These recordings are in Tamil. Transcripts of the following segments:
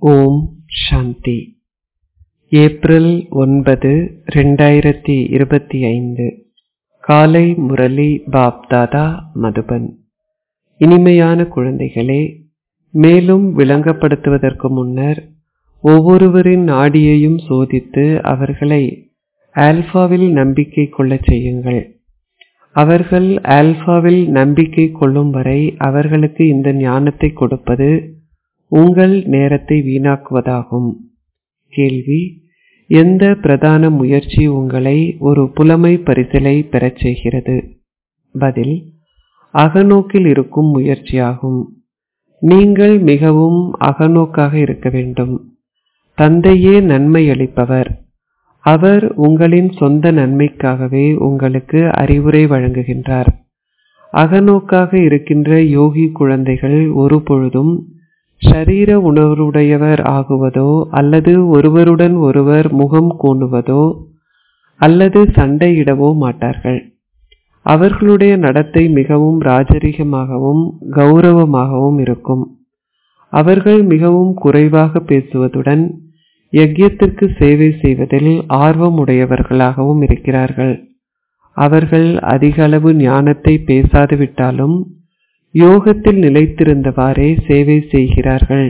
ஓம் சாந்தி ஏப்ரல் ஒன்பது ரெண்டாயிரத்தி இருபத்தி ஐந்து காலை முரளி பாப்தாதா மதுபன் இனிமையான குழந்தைகளே மேலும் விளங்கப்படுத்துவதற்கு முன்னர் ஒவ்வொருவரின் நாடியையும் சோதித்து அவர்களை ஆல்பாவில் நம்பிக்கை கொள்ளச் செய்யுங்கள் அவர்கள் ஆல்பாவில் நம்பிக்கை கொள்ளும் வரை அவர்களுக்கு இந்த ஞானத்தை கொடுப்பது உங்கள் நேரத்தை வீணாக்குவதாகும் கேள்வி எந்த பிரதான முயற்சி உங்களை ஒரு புலமை பரிசிலை பெறச் செய்கிறது பதில் அகநோக்கில் இருக்கும் முயற்சியாகும் நீங்கள் மிகவும் அகநோக்காக இருக்க வேண்டும் தந்தையே நன்மை அளிப்பவர் அவர் உங்களின் சொந்த நன்மைக்காகவே உங்களுக்கு அறிவுரை வழங்குகின்றார் அகநோக்காக இருக்கின்ற யோகி குழந்தைகள் ஒரு பொழுதும் ஷரீர உணர்வுடையவர் ஆகுவதோ அல்லது ஒருவருடன் ஒருவர் முகம் கோணுவதோ அல்லது சண்டையிடவோ மாட்டார்கள் அவர்களுடைய நடத்தை மிகவும் ராஜரிகமாகவும் கௌரவமாகவும் இருக்கும் அவர்கள் மிகவும் குறைவாக பேசுவதுடன் யஜ்யத்திற்கு சேவை செய்வதில் ஆர்வம் உடையவர்களாகவும் இருக்கிறார்கள் அவர்கள் அதிக அளவு ஞானத்தை பேசாது விட்டாலும் யோகத்தில் நிலைத்திருந்தவாறே சேவை செய்கிறார்கள்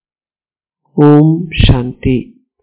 ஓம் சாந்தி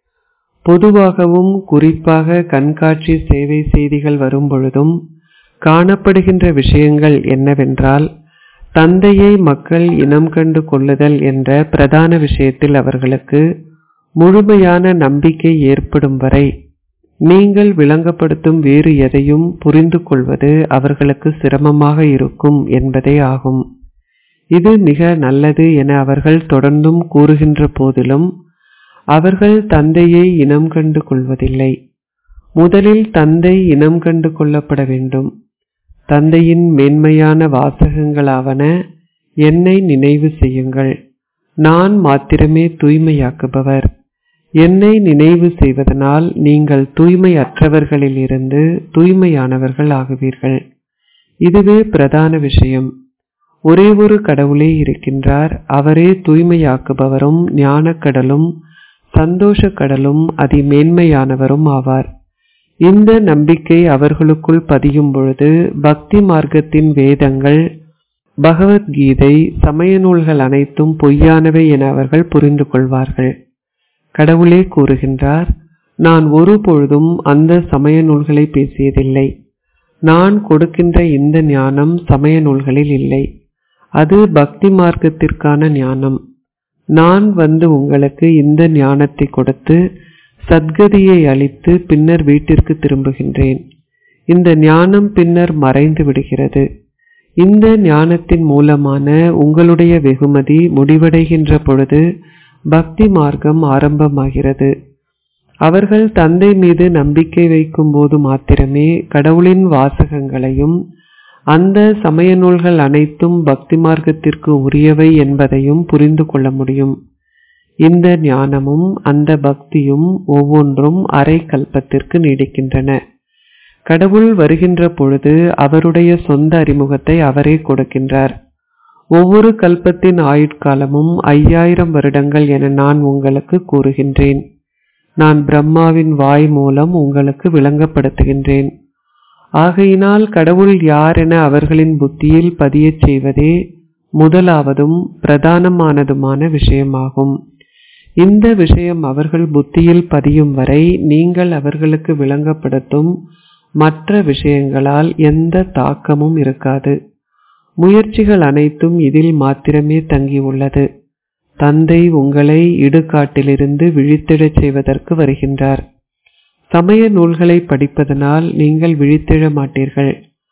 பொதுவாகவும் குறிப்பாக கண்காட்சி சேவை செய்திகள் வரும்பொழுதும் காணப்படுகின்ற விஷயங்கள் என்னவென்றால் தந்தையை மக்கள் இனம் கண்டு கொள்ளுதல் என்ற பிரதான விஷயத்தில் அவர்களுக்கு முழுமையான நம்பிக்கை ஏற்படும் வரை நீங்கள் விளங்கப்படுத்தும் வேறு எதையும் புரிந்து கொள்வது அவர்களுக்கு சிரமமாக இருக்கும் என்பதே ஆகும் இது மிக நல்லது என அவர்கள் தொடர்ந்தும் கூறுகின்ற போதிலும் அவர்கள் தந்தையை இனம் கண்டு கொள்வதில்லை முதலில் தந்தை இனம் கண்டு கொள்ளப்பட வேண்டும் தந்தையின் மேன்மையான வாசகங்களாவன என்னை நினைவு செய்யுங்கள் நான் மாத்திரமே தூய்மையாக்குபவர் என்னை நினைவு செய்வதனால் நீங்கள் தூய்மை அற்றவர்களிலிருந்து தூய்மையானவர்கள் ஆகுவீர்கள் இதுவே பிரதான விஷயம் ஒரே ஒரு கடவுளே இருக்கின்றார் அவரே தூய்மையாக்குபவரும் ஞானக்கடலும் சந்தோஷ கடலும் அதிமேன்மையானவரும் ஆவார் இந்த நம்பிக்கை அவர்களுக்குள் பதியும் பொழுது பக்தி மார்க்கத்தின் வேதங்கள் பகவத்கீதை சமய நூல்கள் அனைத்தும் பொய்யானவை என அவர்கள் புரிந்து கொள்வார்கள் கடவுளே கூறுகின்றார் நான் ஒரு பொழுதும் அந்த சமய நூல்களை பேசியதில்லை நான் கொடுக்கின்ற இந்த ஞானம் சமய நூல்களில் இல்லை அது பக்தி மார்க்கத்திற்கான ஞானம் நான் வந்து உங்களுக்கு இந்த ஞானத்தை கொடுத்து சத்கதியை அளித்து பின்னர் வீட்டிற்கு திரும்புகின்றேன் இந்த ஞானம் பின்னர் மறைந்து விடுகிறது இந்த ஞானத்தின் மூலமான உங்களுடைய வெகுமதி முடிவடைகின்ற பொழுது பக்தி மார்க்கம் ஆரம்பமாகிறது அவர்கள் தந்தை மீது நம்பிக்கை வைக்கும் போது மாத்திரமே கடவுளின் வாசகங்களையும் அந்த சமய நூல்கள் அனைத்தும் பக்தி மார்க்கத்திற்கு உரியவை என்பதையும் புரிந்து கொள்ள முடியும் இந்த ஞானமும் அந்த பக்தியும் ஒவ்வொன்றும் அரை கல்பத்திற்கு நீடிக்கின்றன கடவுள் வருகின்ற பொழுது அவருடைய சொந்த அறிமுகத்தை அவரே கொடுக்கின்றார் ஒவ்வொரு கல்பத்தின் ஆயுட்காலமும் ஐயாயிரம் வருடங்கள் என நான் உங்களுக்கு கூறுகின்றேன் நான் பிரம்மாவின் வாய் மூலம் உங்களுக்கு விளங்கப்படுத்துகின்றேன் ஆகையினால் கடவுள் யார் என அவர்களின் புத்தியில் பதியச் செய்வதே முதலாவதும் பிரதானமானதுமான விஷயமாகும் இந்த விஷயம் அவர்கள் புத்தியில் பதியும் வரை நீங்கள் அவர்களுக்கு விளங்கப்படுத்தும் மற்ற விஷயங்களால் எந்த தாக்கமும் இருக்காது முயற்சிகள் அனைத்தும் இதில் மாத்திரமே தங்கியுள்ளது தந்தை உங்களை இடுகாட்டிலிருந்து விழித்திடச் செய்வதற்கு வருகின்றார் சமய நூல்களை படிப்பதனால் நீங்கள் விழித்திழ மாட்டீர்கள்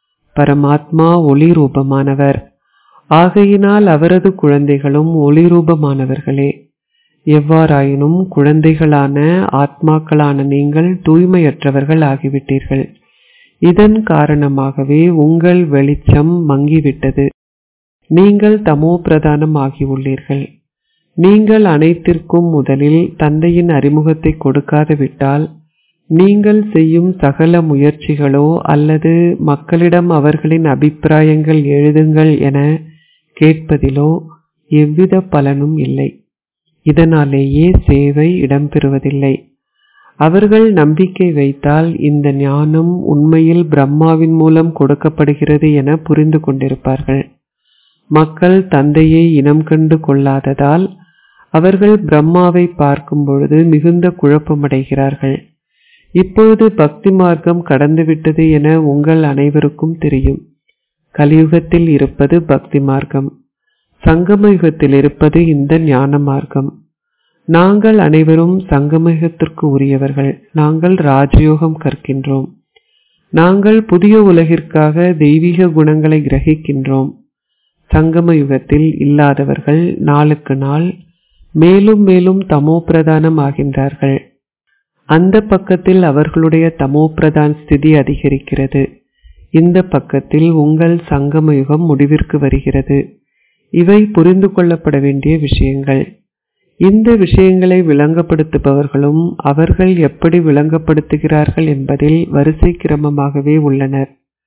பரமாத்மா ஒளி ரூபமானவர் ஆகையினால் அவரது குழந்தைகளும் ஒளி ரூபமானவர்களே எவ்வாறாயினும் குழந்தைகளான ஆத்மாக்களான நீங்கள் தூய்மையற்றவர்கள் ஆகிவிட்டீர்கள் இதன் காரணமாகவே உங்கள் வெளிச்சம் மங்கிவிட்டது நீங்கள் தமோ பிரதானம் ஆகியுள்ளீர்கள் நீங்கள் அனைத்திற்கும் முதலில் தந்தையின் அறிமுகத்தை கொடுக்காது விட்டால் நீங்கள் செய்யும் சகல முயற்சிகளோ அல்லது மக்களிடம் அவர்களின் அபிப்பிராயங்கள் எழுதுங்கள் என கேட்பதிலோ எவ்வித பலனும் இல்லை இதனாலேயே சேவை இடம்பெறுவதில்லை அவர்கள் நம்பிக்கை வைத்தால் இந்த ஞானம் உண்மையில் பிரம்மாவின் மூலம் கொடுக்கப்படுகிறது என புரிந்து கொண்டிருப்பார்கள் மக்கள் தந்தையை இனம் கண்டு கொள்ளாததால் அவர்கள் பிரம்மாவை பார்க்கும் பொழுது மிகுந்த குழப்பமடைகிறார்கள் இப்பொழுது பக்தி மார்க்கம் கடந்துவிட்டது என உங்கள் அனைவருக்கும் தெரியும் கலியுகத்தில் இருப்பது பக்தி மார்க்கம் சங்கம யுகத்தில் இருப்பது இந்த ஞான மார்க்கம் நாங்கள் அனைவரும் சங்கமயுகத்திற்கு உரியவர்கள் நாங்கள் ராஜயோகம் கற்கின்றோம் நாங்கள் புதிய உலகிற்காக தெய்வீக குணங்களை கிரகிக்கின்றோம் சங்கம யுகத்தில் இல்லாதவர்கள் நாளுக்கு நாள் மேலும் மேலும் தமோ பிரதானம் ஆகின்றார்கள் அந்த பக்கத்தில் அவர்களுடைய தமோ பிரதான் ஸ்திதி அதிகரிக்கிறது இந்த பக்கத்தில் உங்கள் சங்கம யுகம் முடிவிற்கு வருகிறது இவை புரிந்து கொள்ளப்பட வேண்டிய விஷயங்கள் இந்த விஷயங்களை விளங்கப்படுத்துபவர்களும் அவர்கள் எப்படி விளங்கப்படுத்துகிறார்கள் என்பதில் வரிசை கிரமமாகவே உள்ளனர்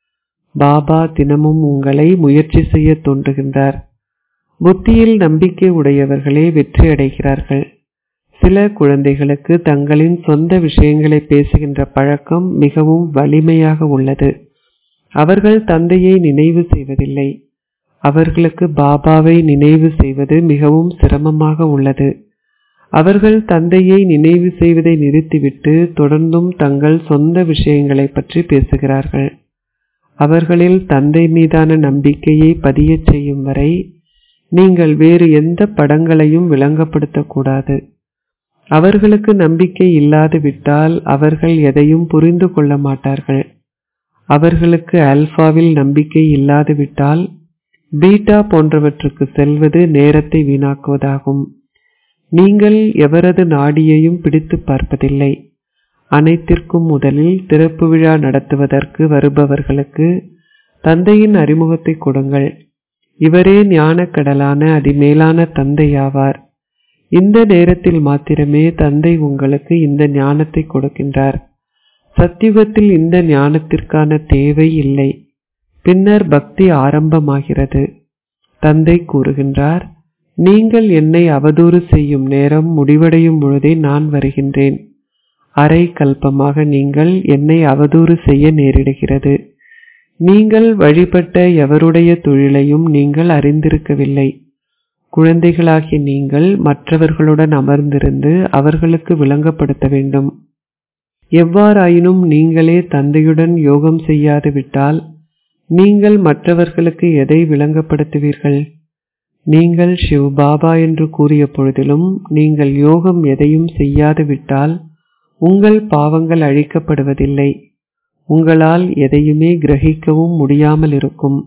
பாபா தினமும் உங்களை முயற்சி செய்ய தோன்றுகின்றார் புத்தியில் நம்பிக்கை உடையவர்களே வெற்றி அடைகிறார்கள் சில குழந்தைகளுக்கு தங்களின் சொந்த விஷயங்களை பேசுகின்ற பழக்கம் மிகவும் வலிமையாக உள்ளது அவர்கள் தந்தையை நினைவு செய்வதில்லை அவர்களுக்கு பாபாவை நினைவு செய்வது மிகவும் சிரமமாக உள்ளது அவர்கள் தந்தையை நினைவு செய்வதை நிறுத்திவிட்டு தொடர்ந்தும் தங்கள் சொந்த விஷயங்களை பற்றி பேசுகிறார்கள் அவர்களில் தந்தை மீதான நம்பிக்கையை பதியச் செய்யும் வரை நீங்கள் வேறு எந்த படங்களையும் விளங்கப்படுத்தக்கூடாது அவர்களுக்கு நம்பிக்கை இல்லாது விட்டால் அவர்கள் எதையும் புரிந்து கொள்ள மாட்டார்கள் அவர்களுக்கு அல்பாவில் நம்பிக்கை இல்லாது விட்டால் பீட்டா போன்றவற்றுக்கு செல்வது நேரத்தை வீணாக்குவதாகும் நீங்கள் எவரது நாடியையும் பிடித்து பார்ப்பதில்லை அனைத்திற்கும் முதலில் திறப்பு விழா நடத்துவதற்கு வருபவர்களுக்கு தந்தையின் அறிமுகத்தை கொடுங்கள் இவரே ஞானக்கடலான அதிமேலான தந்தையாவார் இந்த நேரத்தில் மாத்திரமே தந்தை உங்களுக்கு இந்த ஞானத்தை கொடுக்கின்றார் சத்தியுகத்தில் இந்த ஞானத்திற்கான தேவை இல்லை பின்னர் பக்தி ஆரம்பமாகிறது தந்தை கூறுகின்றார் நீங்கள் என்னை அவதூறு செய்யும் நேரம் முடிவடையும் பொழுதே நான் வருகின்றேன் அரை கல்பமாக நீங்கள் என்னை அவதூறு செய்ய நேரிடுகிறது நீங்கள் வழிபட்ட எவருடைய தொழிலையும் நீங்கள் அறிந்திருக்கவில்லை குழந்தைகளாகிய நீங்கள் மற்றவர்களுடன் அமர்ந்திருந்து அவர்களுக்கு விளங்கப்படுத்த வேண்டும் எவ்வாறாயினும் நீங்களே தந்தையுடன் யோகம் செய்யாது விட்டால் நீங்கள் மற்றவர்களுக்கு எதை விளங்கப்படுத்துவீர்கள் நீங்கள் சிவ் பாபா என்று கூறிய பொழுதிலும் நீங்கள் யோகம் எதையும் செய்யாது விட்டால் உங்கள் பாவங்கள் அழிக்கப்படுவதில்லை உங்களால் எதையுமே கிரகிக்கவும் முடியாமல் இருக்கும்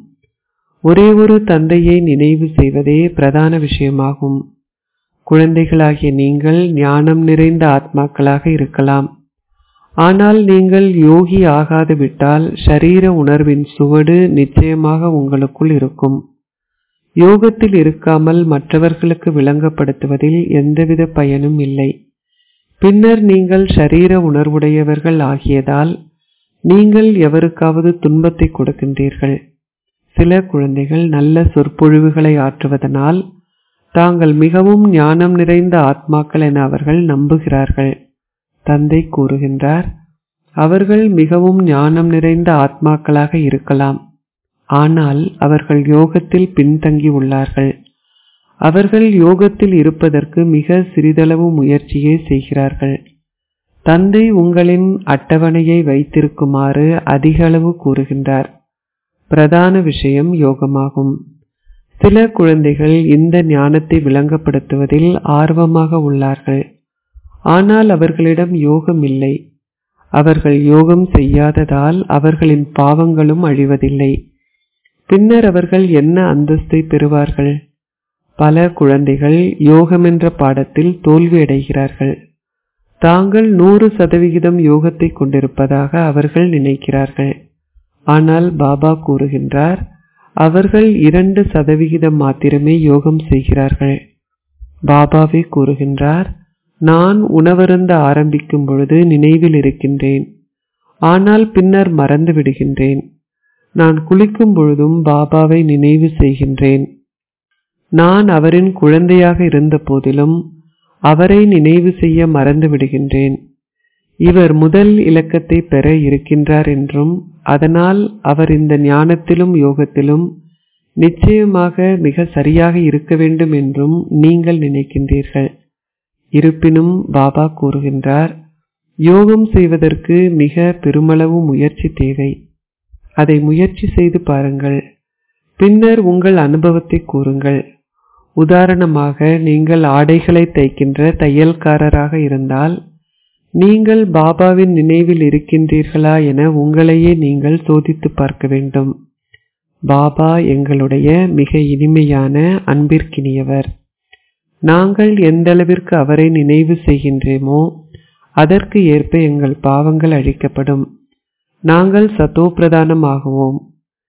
ஒரே ஒரு தந்தையை நினைவு செய்வதே பிரதான விஷயமாகும் குழந்தைகளாகிய நீங்கள் ஞானம் நிறைந்த ஆத்மாக்களாக இருக்கலாம் ஆனால் நீங்கள் யோகி ஆகாது விட்டால் ஷரீர உணர்வின் சுவடு நிச்சயமாக உங்களுக்குள் இருக்கும் யோகத்தில் இருக்காமல் மற்றவர்களுக்கு விளங்கப்படுத்துவதில் எந்தவித பயனும் இல்லை பின்னர் நீங்கள் ஷரீர உணர்வுடையவர்கள் ஆகியதால் நீங்கள் எவருக்காவது துன்பத்தை கொடுக்கின்றீர்கள் சில குழந்தைகள் நல்ல சொற்பொழிவுகளை ஆற்றுவதனால் தாங்கள் மிகவும் ஞானம் நிறைந்த ஆத்மாக்கள் என அவர்கள் நம்புகிறார்கள் தந்தை கூறுகின்றார் அவர்கள் மிகவும் ஞானம் நிறைந்த ஆத்மாக்களாக இருக்கலாம் ஆனால் அவர்கள் யோகத்தில் பின்தங்கி உள்ளார்கள் அவர்கள் யோகத்தில் இருப்பதற்கு மிக சிறிதளவு முயற்சியே செய்கிறார்கள் தந்தை உங்களின் அட்டவணையை வைத்திருக்குமாறு அதிக அளவு கூறுகின்றார் பிரதான விஷயம் யோகமாகும் சில குழந்தைகள் இந்த ஞானத்தை விளங்கப்படுத்துவதில் ஆர்வமாக உள்ளார்கள் ஆனால் அவர்களிடம் யோகம் இல்லை அவர்கள் யோகம் செய்யாததால் அவர்களின் பாவங்களும் அழிவதில்லை பின்னர் அவர்கள் என்ன அந்தஸ்தை பெறுவார்கள் பல குழந்தைகள் யோகம் என்ற பாடத்தில் தோல்வியடைகிறார்கள் தாங்கள் நூறு சதவிகிதம் யோகத்தை கொண்டிருப்பதாக அவர்கள் நினைக்கிறார்கள் ஆனால் பாபா கூறுகின்றார் அவர்கள் இரண்டு சதவிகிதம் மாத்திரமே யோகம் செய்கிறார்கள் பாபாவே கூறுகின்றார் நான் உணவருந்த ஆரம்பிக்கும் பொழுது நினைவில் இருக்கின்றேன் ஆனால் பின்னர் மறந்து விடுகின்றேன் நான் குளிக்கும் பொழுதும் பாபாவை நினைவு செய்கின்றேன் நான் அவரின் குழந்தையாக இருந்த போதிலும் அவரை நினைவு செய்ய மறந்து விடுகின்றேன் இவர் முதல் இலக்கத்தை பெற இருக்கின்றார் என்றும் அதனால் அவர் இந்த ஞானத்திலும் யோகத்திலும் நிச்சயமாக மிக சரியாக இருக்க வேண்டும் என்றும் நீங்கள் நினைக்கின்றீர்கள் இருப்பினும் பாபா கூறுகின்றார் யோகம் செய்வதற்கு மிக பெருமளவு முயற்சி தேவை அதை முயற்சி செய்து பாருங்கள் பின்னர் உங்கள் அனுபவத்தை கூறுங்கள் உதாரணமாக நீங்கள் ஆடைகளை தைக்கின்ற தையல்காரராக இருந்தால் நீங்கள் பாபாவின் நினைவில் இருக்கின்றீர்களா என உங்களையே நீங்கள் சோதித்து பார்க்க வேண்டும் பாபா எங்களுடைய மிக இனிமையான அன்பிற்கினியவர் நாங்கள் எந்தளவிற்கு அவரை நினைவு செய்கின்றேமோ அதற்கு ஏற்ப எங்கள் பாவங்கள் அழிக்கப்படும் நாங்கள் சத்தோப்பிரதானம் ஆகுவோம்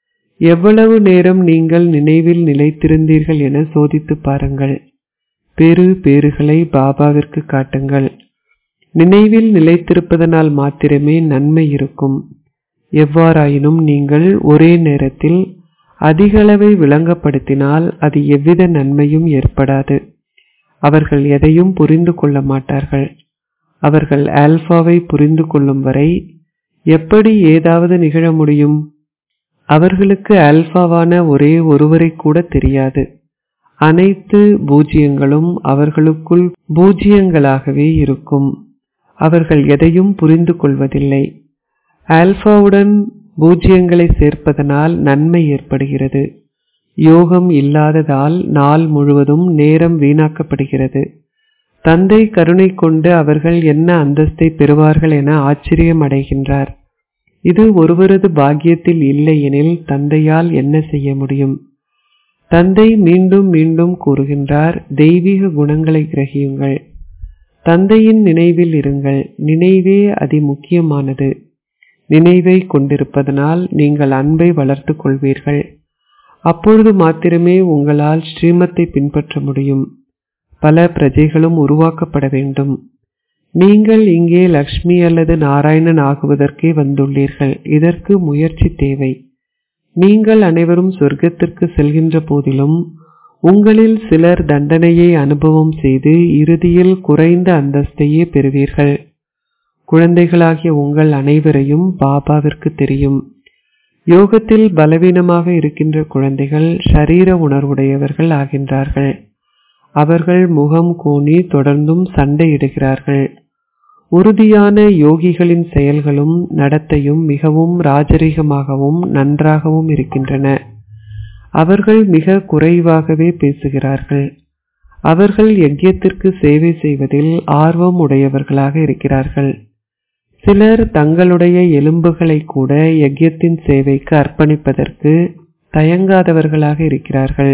எவ்வளவு நேரம் நீங்கள் நினைவில் நிலைத்திருந்தீர்கள் என சோதித்து பாருங்கள் பெரு பேறுகளை பாபாவிற்கு காட்டுங்கள் நினைவில் நிலைத்திருப்பதனால் மாத்திரமே நன்மை இருக்கும் எவ்வாறாயினும் நீங்கள் ஒரே நேரத்தில் அதிகளவை விளங்கப்படுத்தினால் அது எவ்வித நன்மையும் ஏற்படாது அவர்கள் எதையும் புரிந்து கொள்ள மாட்டார்கள் அவர்கள் ஆல்பாவை புரிந்து கொள்ளும் வரை எப்படி ஏதாவது நிகழ முடியும் அவர்களுக்கு ஆல்பாவான ஒரே ஒருவரை கூட தெரியாது அனைத்து பூஜ்யங்களும் அவர்களுக்குள் பூஜ்யங்களாகவே இருக்கும் அவர்கள் எதையும் புரிந்து கொள்வதில்லை ஆல்பாவுடன் பூஜ்யங்களை சேர்ப்பதனால் நன்மை ஏற்படுகிறது யோகம் இல்லாததால் நாள் முழுவதும் நேரம் வீணாக்கப்படுகிறது தந்தை கருணை கொண்டு அவர்கள் என்ன அந்தஸ்தை பெறுவார்கள் என ஆச்சரியம் அடைகின்றார் இது ஒருவரது பாக்கியத்தில் இல்லை எனில் தந்தையால் என்ன செய்ய முடியும் தந்தை மீண்டும் மீண்டும் கூறுகின்றார் தெய்வீக குணங்களை கிரகியுங்கள் தந்தையின் நினைவில் இருங்கள் நினைவே அதி முக்கியமானது நினைவை கொண்டிருப்பதனால் நீங்கள் அன்பை வளர்த்து கொள்வீர்கள் அப்பொழுது மாத்திரமே உங்களால் ஸ்ரீமத்தை பின்பற்ற முடியும் பல பிரஜைகளும் உருவாக்கப்பட வேண்டும் நீங்கள் இங்கே லக்ஷ்மி அல்லது நாராயணன் ஆகுவதற்கே வந்துள்ளீர்கள் இதற்கு முயற்சி தேவை நீங்கள் அனைவரும் சொர்க்கத்திற்கு செல்கின்ற போதிலும் உங்களில் சிலர் தண்டனையை அனுபவம் செய்து இறுதியில் குறைந்த அந்தஸ்தையே பெறுவீர்கள் குழந்தைகளாகிய உங்கள் அனைவரையும் பாபாவிற்கு தெரியும் யோகத்தில் பலவீனமாக இருக்கின்ற குழந்தைகள் ஷரீர உணர்வுடையவர்கள் ஆகின்றார்கள் அவர்கள் முகம் கூனி தொடர்ந்தும் சண்டையிடுகிறார்கள் உறுதியான யோகிகளின் செயல்களும் நடத்தையும் மிகவும் ராஜரீகமாகவும் நன்றாகவும் இருக்கின்றன அவர்கள் மிக குறைவாகவே பேசுகிறார்கள் அவர்கள் யஜ்யத்திற்கு சேவை செய்வதில் ஆர்வம் உடையவர்களாக இருக்கிறார்கள் சிலர் தங்களுடைய எலும்புகளை கூட யஜ்யத்தின் சேவைக்கு அர்ப்பணிப்பதற்கு தயங்காதவர்களாக இருக்கிறார்கள்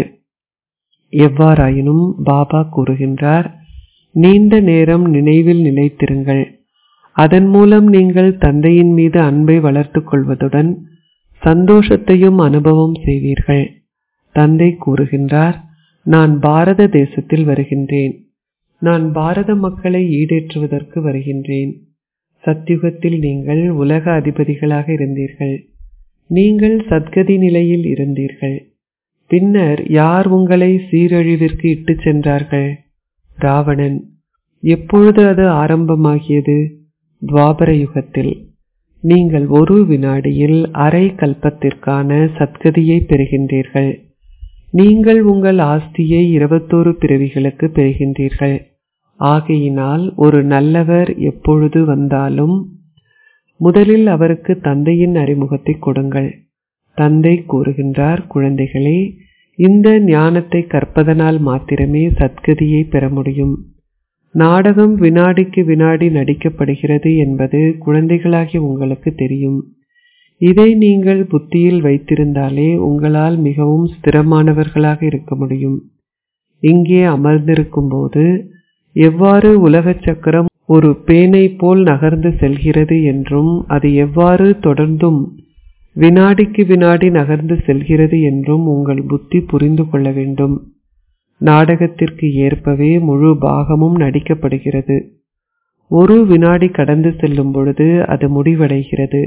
எவ்வாறாயினும் பாபா கூறுகின்றார் நீண்ட நேரம் நினைவில் நிலைத்திருங்கள் அதன் மூலம் நீங்கள் தந்தையின் மீது அன்பை வளர்த்துக் கொள்வதுடன் சந்தோஷத்தையும் அனுபவம் செய்வீர்கள் தந்தை கூறுகின்றார் நான் பாரத தேசத்தில் வருகின்றேன் நான் பாரத மக்களை ஈடேற்றுவதற்கு வருகின்றேன் சத்யுகத்தில் நீங்கள் உலக அதிபதிகளாக இருந்தீர்கள் நீங்கள் சத்கதி நிலையில் இருந்தீர்கள் பின்னர் யார் உங்களை சீரழிவிற்கு இட்டுச் சென்றார்கள் ராவணன் எப்பொழுது அது ஆரம்பமாகியது துவாபர யுகத்தில் நீங்கள் ஒரு வினாடியில் அரை கல்பத்திற்கான சத்கதியை பெறுகின்றீர்கள் நீங்கள் உங்கள் ஆஸ்தியை இருபத்தோரு பிறவிகளுக்கு பெறுகின்றீர்கள் ஆகையினால் ஒரு நல்லவர் எப்பொழுது வந்தாலும் முதலில் அவருக்கு தந்தையின் அறிமுகத்தை கொடுங்கள் தந்தை கூறுகின்றார் குழந்தைகளே இந்த ஞானத்தை கற்பதனால் மாத்திரமே சத்கதியை பெற முடியும் நாடகம் வினாடிக்கு வினாடி நடிக்கப்படுகிறது என்பது குழந்தைகளாகி உங்களுக்கு தெரியும் இதை நீங்கள் புத்தியில் வைத்திருந்தாலே உங்களால் மிகவும் ஸ்திரமானவர்களாக இருக்க முடியும் இங்கே அமர்ந்திருக்கும் போது எவ்வாறு உலக சக்கரம் ஒரு பேனை போல் நகர்ந்து செல்கிறது என்றும் அது எவ்வாறு தொடர்ந்தும் வினாடிக்கு வினாடி நகர்ந்து செல்கிறது என்றும் உங்கள் புத்தி புரிந்து கொள்ள வேண்டும் நாடகத்திற்கு ஏற்பவே முழு பாகமும் நடிக்கப்படுகிறது ஒரு வினாடி கடந்து செல்லும் பொழுது அது முடிவடைகிறது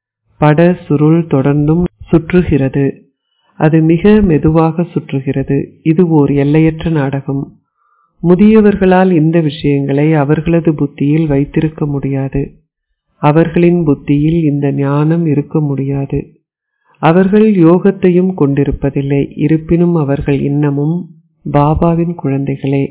பட சுருள் தொடர்ந்தும் சுற்றுகிறது அது மிக மெதுவாக சுற்றுகிறது இது ஓர் எல்லையற்ற நாடகம் முதியவர்களால் இந்த விஷயங்களை அவர்களது புத்தியில் வைத்திருக்க முடியாது அவர்களின் புத்தியில் இந்த ஞானம் இருக்க முடியாது அவர்கள் யோகத்தையும் கொண்டிருப்பதில்லை இருப்பினும் அவர்கள் இன்னமும் பாபாவின் குழந்தைகளே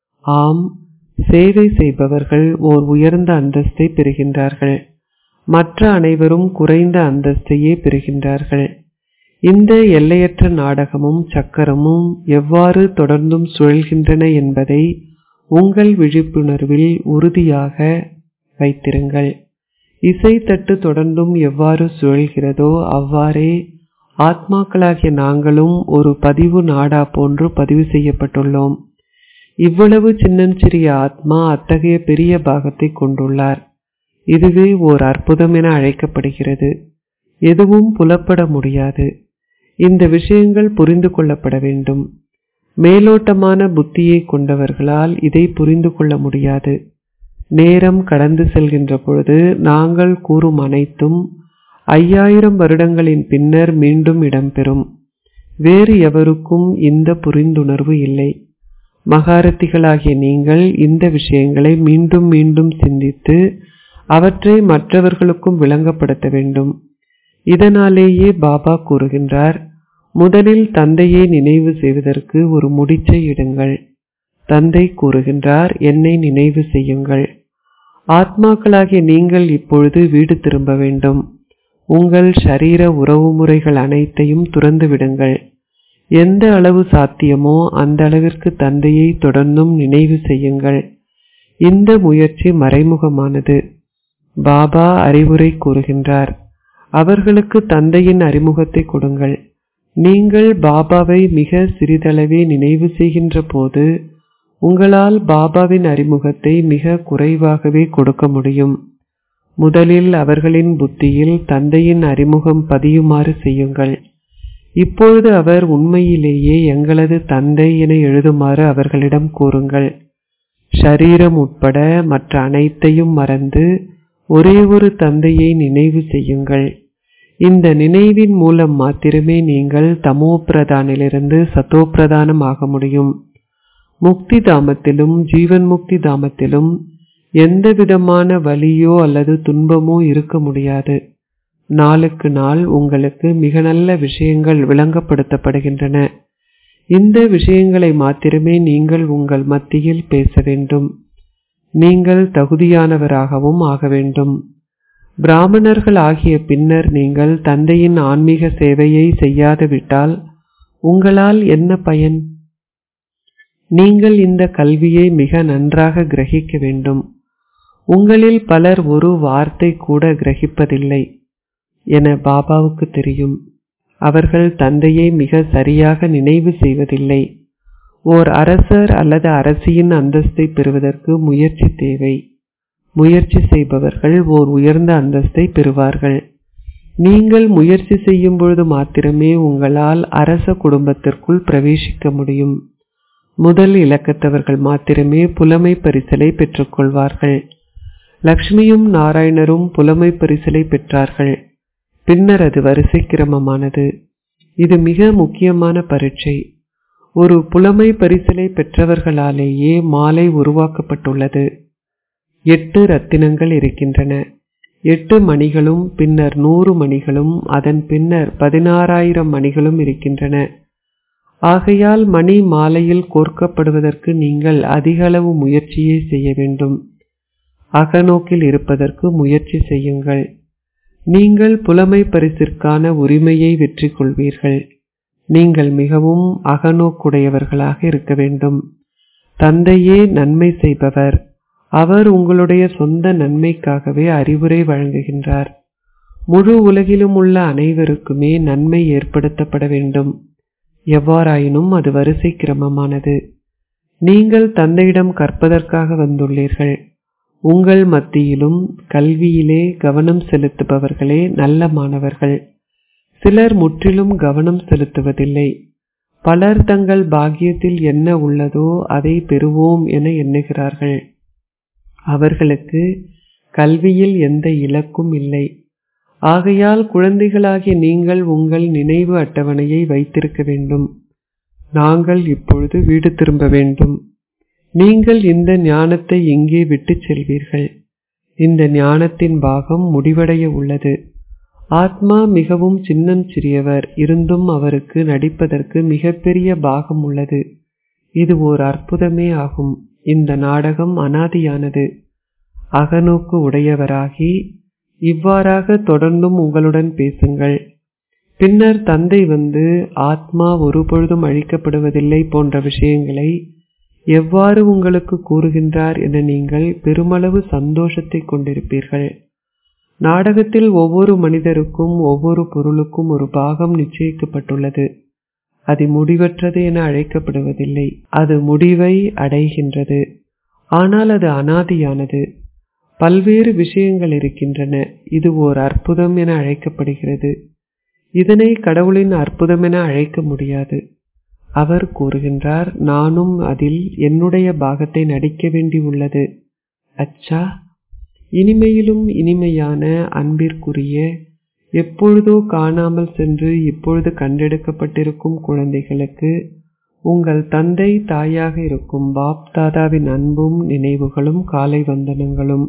ஆம் சேவை செய்பவர்கள் ஓர் உயர்ந்த அந்தஸ்தை பெறுகின்றார்கள் மற்ற அனைவரும் குறைந்த அந்தஸ்தையே பெறுகின்றார்கள் இந்த எல்லையற்ற நாடகமும் சக்கரமும் எவ்வாறு தொடர்ந்தும் சுழல்கின்றன என்பதை உங்கள் விழிப்புணர்வில் உறுதியாக வைத்திருங்கள் இசைத்தட்டு தொடர்ந்தும் எவ்வாறு சுழல்கிறதோ அவ்வாறே ஆத்மாக்களாகிய நாங்களும் ஒரு பதிவு நாடா போன்று பதிவு செய்யப்பட்டுள்ளோம் இவ்வளவு சின்னஞ்சிறிய ஆத்மா அத்தகைய பெரிய பாகத்தை கொண்டுள்ளார் இதுவே ஓர் அற்புதம் என அழைக்கப்படுகிறது எதுவும் புலப்பட முடியாது இந்த விஷயங்கள் புரிந்து கொள்ளப்பட வேண்டும் மேலோட்டமான புத்தியை கொண்டவர்களால் இதை புரிந்து கொள்ள முடியாது நேரம் கடந்து செல்கின்ற பொழுது நாங்கள் கூறும் அனைத்தும் ஐயாயிரம் வருடங்களின் பின்னர் மீண்டும் இடம்பெறும் வேறு எவருக்கும் இந்த புரிந்துணர்வு இல்லை மகாரத்திகளாகிய நீங்கள் இந்த விஷயங்களை மீண்டும் மீண்டும் சிந்தித்து அவற்றை மற்றவர்களுக்கும் விளங்கப்படுத்த வேண்டும் இதனாலேயே பாபா கூறுகின்றார் முதலில் தந்தையை நினைவு செய்வதற்கு ஒரு முடிச்சை இடுங்கள் தந்தை கூறுகின்றார் என்னை நினைவு செய்யுங்கள் ஆத்மாக்களாகிய நீங்கள் இப்பொழுது வீடு திரும்ப வேண்டும் உங்கள் ஷரீர உறவுமுறைகள் அனைத்தையும் துறந்து விடுங்கள் எந்த அளவு சாத்தியமோ அந்த அளவிற்கு தந்தையை தொடர்ந்தும் நினைவு செய்யுங்கள் இந்த முயற்சி மறைமுகமானது பாபா அறிவுரை கூறுகின்றார் அவர்களுக்கு தந்தையின் அறிமுகத்தை கொடுங்கள் நீங்கள் பாபாவை மிக சிறிதளவே நினைவு செய்கின்ற போது உங்களால் பாபாவின் அறிமுகத்தை மிக குறைவாகவே கொடுக்க முடியும் முதலில் அவர்களின் புத்தியில் தந்தையின் அறிமுகம் பதியுமாறு செய்யுங்கள் இப்பொழுது அவர் உண்மையிலேயே எங்களது தந்தை என எழுதுமாறு அவர்களிடம் கூறுங்கள் ஷரீரம் உட்பட மற்ற அனைத்தையும் மறந்து ஒரே ஒரு தந்தையை நினைவு செய்யுங்கள் இந்த நினைவின் மூலம் மாத்திரமே நீங்கள் தமோ பிரதானிலிருந்து சத்தோ பிரதானம் ஆக முடியும் முக்தி தாமத்திலும் ஜீவன் முக்தி தாமத்திலும் எந்த விதமான வலியோ அல்லது துன்பமோ இருக்க முடியாது நாளுக்கு நாள் உங்களுக்கு மிக நல்ல விஷயங்கள் விளங்கப்படுத்தப்படுகின்றன இந்த விஷயங்களை மாத்திரமே நீங்கள் உங்கள் மத்தியில் பேச வேண்டும் நீங்கள் தகுதியானவராகவும் ஆக வேண்டும் பிராமணர்கள் ஆகிய பின்னர் நீங்கள் தந்தையின் ஆன்மீக சேவையை செய்யாதுவிட்டால் உங்களால் என்ன பயன் நீங்கள் இந்த கல்வியை மிக நன்றாக கிரகிக்க வேண்டும் உங்களில் பலர் ஒரு வார்த்தை கூட கிரகிப்பதில்லை என பாபாவுக்கு தெரியும் அவர்கள் தந்தையை மிக சரியாக நினைவு செய்வதில்லை ஓர் அரசர் அல்லது அரசியின் அந்தஸ்தை பெறுவதற்கு முயற்சி தேவை முயற்சி செய்பவர்கள் ஓர் உயர்ந்த அந்தஸ்தை பெறுவார்கள் நீங்கள் முயற்சி செய்யும் பொழுது மாத்திரமே உங்களால் அரச குடும்பத்திற்குள் பிரவேசிக்க முடியும் முதல் இலக்கத்தவர்கள் மாத்திரமே புலமை பரிசலை பெற்றுக்கொள்வார்கள் லக்ஷ்மியும் நாராயணரும் புலமை பரிசலை பெற்றார்கள் பின்னர் அது வரிசை கிரமமானது இது மிக முக்கியமான பரீட்சை ஒரு புலமை பரிசலை பெற்றவர்களாலேயே மாலை உருவாக்கப்பட்டுள்ளது எட்டு ரத்தினங்கள் இருக்கின்றன எட்டு மணிகளும் பின்னர் நூறு மணிகளும் அதன் பின்னர் பதினாறாயிரம் மணிகளும் இருக்கின்றன ஆகையால் மணி மாலையில் கோர்க்கப்படுவதற்கு நீங்கள் அதிக அளவு முயற்சியை செய்ய வேண்டும் அகநோக்கில் இருப்பதற்கு முயற்சி செய்யுங்கள் நீங்கள் புலமை பரிசிற்கான உரிமையை வெற்றி கொள்வீர்கள் நீங்கள் மிகவும் அகநோக்குடையவர்களாக இருக்க வேண்டும் தந்தையே நன்மை செய்பவர் அவர் உங்களுடைய சொந்த நன்மைக்காகவே அறிவுரை வழங்குகின்றார் முழு உலகிலும் உள்ள அனைவருக்குமே நன்மை ஏற்படுத்தப்பட வேண்டும் எவ்வாறாயினும் அது வரிசை கிரமமானது நீங்கள் தந்தையிடம் கற்பதற்காக வந்துள்ளீர்கள் உங்கள் மத்தியிலும் கல்வியிலே கவனம் செலுத்துபவர்களே நல்ல மாணவர்கள் சிலர் முற்றிலும் கவனம் செலுத்துவதில்லை பலர் தங்கள் பாக்கியத்தில் என்ன உள்ளதோ அதை பெறுவோம் என எண்ணுகிறார்கள் அவர்களுக்கு கல்வியில் எந்த இலக்கும் இல்லை ஆகையால் குழந்தைகளாகிய நீங்கள் உங்கள் நினைவு அட்டவணையை வைத்திருக்க வேண்டும் நாங்கள் இப்பொழுது வீடு திரும்ப வேண்டும் நீங்கள் இந்த ஞானத்தை எங்கே விட்டுச் செல்வீர்கள் இந்த ஞானத்தின் பாகம் முடிவடைய உள்ளது ஆத்மா மிகவும் சின்னம் சிறியவர் இருந்தும் அவருக்கு நடிப்பதற்கு மிகப்பெரிய பாகம் உள்ளது இது ஓர் அற்புதமே ஆகும் இந்த நாடகம் அனாதியானது அகநோக்கு உடையவராகி இவ்வாறாக தொடர்ந்தும் உங்களுடன் பேசுங்கள் பின்னர் தந்தை வந்து ஆத்மா ஒருபொழுதும் அழிக்கப்படுவதில்லை போன்ற விஷயங்களை எவ்வாறு உங்களுக்கு கூறுகின்றார் என நீங்கள் பெருமளவு சந்தோஷத்தை கொண்டிருப்பீர்கள் நாடகத்தில் ஒவ்வொரு மனிதருக்கும் ஒவ்வொரு பொருளுக்கும் ஒரு பாகம் நிச்சயிக்கப்பட்டுள்ளது அது முடிவற்றது என அழைக்கப்படுவதில்லை அது முடிவை அடைகின்றது ஆனால் அது அனாதியானது பல்வேறு விஷயங்கள் இருக்கின்றன இது ஓர் அற்புதம் என அழைக்கப்படுகிறது இதனை கடவுளின் அற்புதம் என அழைக்க முடியாது அவர் கூறுகின்றார் நானும் அதில் என்னுடைய பாகத்தை நடிக்க வேண்டியுள்ளது அச்சா இனிமையிலும் இனிமையான அன்பிற்குரிய எப்பொழுதோ காணாமல் சென்று இப்பொழுது கண்டெடுக்கப்பட்டிருக்கும் குழந்தைகளுக்கு உங்கள் தந்தை தாயாக இருக்கும் பாப் தாதாவின் அன்பும் நினைவுகளும் காலை வந்தனங்களும்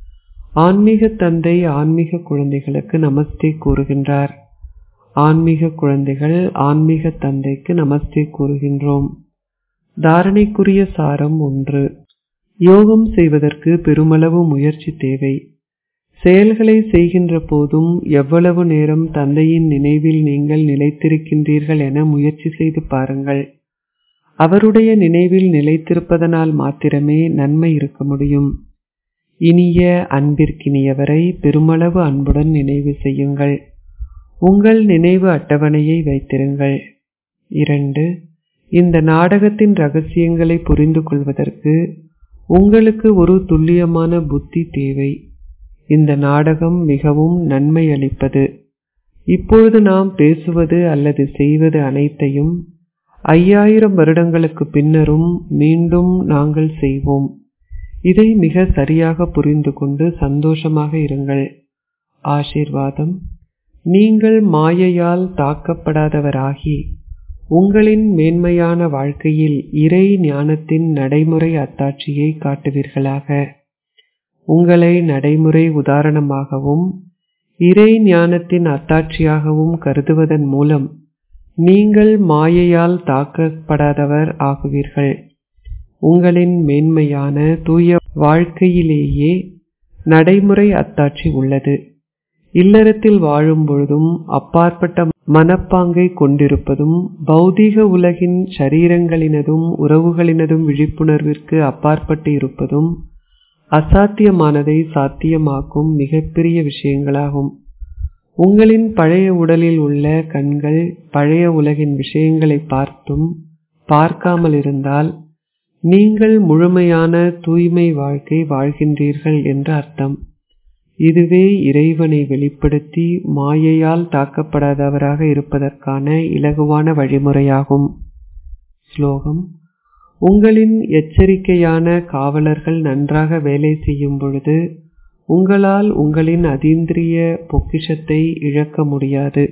ஆன்மீக தந்தை ஆன்மீக குழந்தைகளுக்கு நமஸ்தே கூறுகின்றார் ஆன்மீக குழந்தைகள் ஆன்மீக தந்தைக்கு நமஸ்தே கூறுகின்றோம் தாரணைக்குரிய சாரம் ஒன்று யோகம் செய்வதற்கு பெருமளவு முயற்சி தேவை செயல்களை செய்கின்ற போதும் எவ்வளவு நேரம் தந்தையின் நினைவில் நீங்கள் நிலைத்திருக்கின்றீர்கள் என முயற்சி செய்து பாருங்கள் அவருடைய நினைவில் நிலைத்திருப்பதனால் மாத்திரமே நன்மை இருக்க முடியும் இனிய அன்பிற்கினியவரை பெருமளவு அன்புடன் நினைவு செய்யுங்கள் உங்கள் நினைவு அட்டவணையை வைத்திருங்கள் இரண்டு இந்த நாடகத்தின் ரகசியங்களை புரிந்து கொள்வதற்கு உங்களுக்கு ஒரு துல்லியமான புத்தி தேவை இந்த நாடகம் மிகவும் நன்மை அளிப்பது இப்பொழுது நாம் பேசுவது அல்லது செய்வது அனைத்தையும் ஐயாயிரம் வருடங்களுக்கு பின்னரும் மீண்டும் நாங்கள் செய்வோம் இதை மிக சரியாக புரிந்து கொண்டு சந்தோஷமாக இருங்கள் ஆசீர்வாதம் நீங்கள் மாயையால் தாக்கப்படாதவராகி உங்களின் மேன்மையான வாழ்க்கையில் இறை ஞானத்தின் நடைமுறை அத்தாட்சியை காட்டுவீர்களாக உங்களை நடைமுறை உதாரணமாகவும் இறை ஞானத்தின் அத்தாட்சியாகவும் கருதுவதன் மூலம் நீங்கள் மாயையால் தாக்கப்படாதவர் ஆகுவீர்கள் உங்களின் மேன்மையான தூய வாழ்க்கையிலேயே நடைமுறை அத்தாட்சி உள்ளது இல்லறத்தில் வாழும் பொழுதும் அப்பாற்பட்ட மனப்பாங்கை கொண்டிருப்பதும் பௌதீக உலகின் சரீரங்களினதும் உறவுகளினதும் விழிப்புணர்விற்கு அப்பாற்பட்டு இருப்பதும் அசாத்தியமானதை சாத்தியமாக்கும் மிகப்பெரிய விஷயங்களாகும் உங்களின் பழைய உடலில் உள்ள கண்கள் பழைய உலகின் விஷயங்களை பார்த்தும் பார்க்காமல் இருந்தால் நீங்கள் முழுமையான தூய்மை வாழ்க்கை வாழ்கின்றீர்கள் என்று அர்த்தம் இதுவே இறைவனை வெளிப்படுத்தி மாயையால் தாக்கப்படாதவராக இருப்பதற்கான இலகுவான வழிமுறையாகும் ஸ்லோகம் உங்களின் எச்சரிக்கையான காவலர்கள் நன்றாக வேலை செய்யும் பொழுது உங்களால் உங்களின் அதீந்திரிய பொக்கிஷத்தை இழக்க முடியாது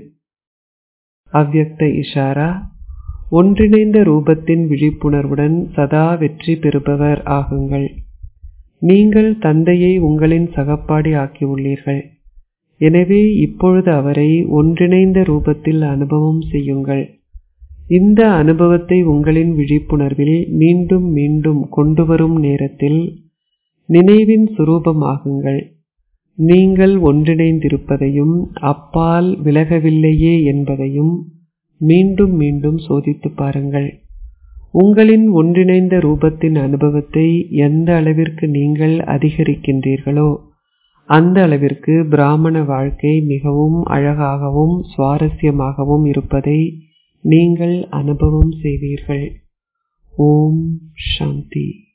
அவ்யக்த இஷாரா ஒன்றிணைந்த ரூபத்தின் விழிப்புணர்வுடன் சதா வெற்றி பெறுபவர் ஆகுங்கள் நீங்கள் தந்தையை உங்களின் சகப்பாடி ஆக்கியுள்ளீர்கள் எனவே இப்பொழுது அவரை ஒன்றிணைந்த ரூபத்தில் அனுபவம் செய்யுங்கள் இந்த அனுபவத்தை உங்களின் விழிப்புணர்வில் மீண்டும் மீண்டும் கொண்டு வரும் நேரத்தில் நினைவின் சுரூபமாகுங்கள் நீங்கள் ஒன்றிணைந்திருப்பதையும் அப்பால் விலகவில்லையே என்பதையும் மீண்டும் மீண்டும் சோதித்து பாருங்கள் உங்களின் ஒன்றிணைந்த ரூபத்தின் அனுபவத்தை எந்த அளவிற்கு நீங்கள் அதிகரிக்கின்றீர்களோ அந்த அளவிற்கு பிராமண வாழ்க்கை மிகவும் அழகாகவும் சுவாரஸ்யமாகவும் இருப்பதை நீங்கள் அனுபவம் செய்வீர்கள் ஓம் சாந்தி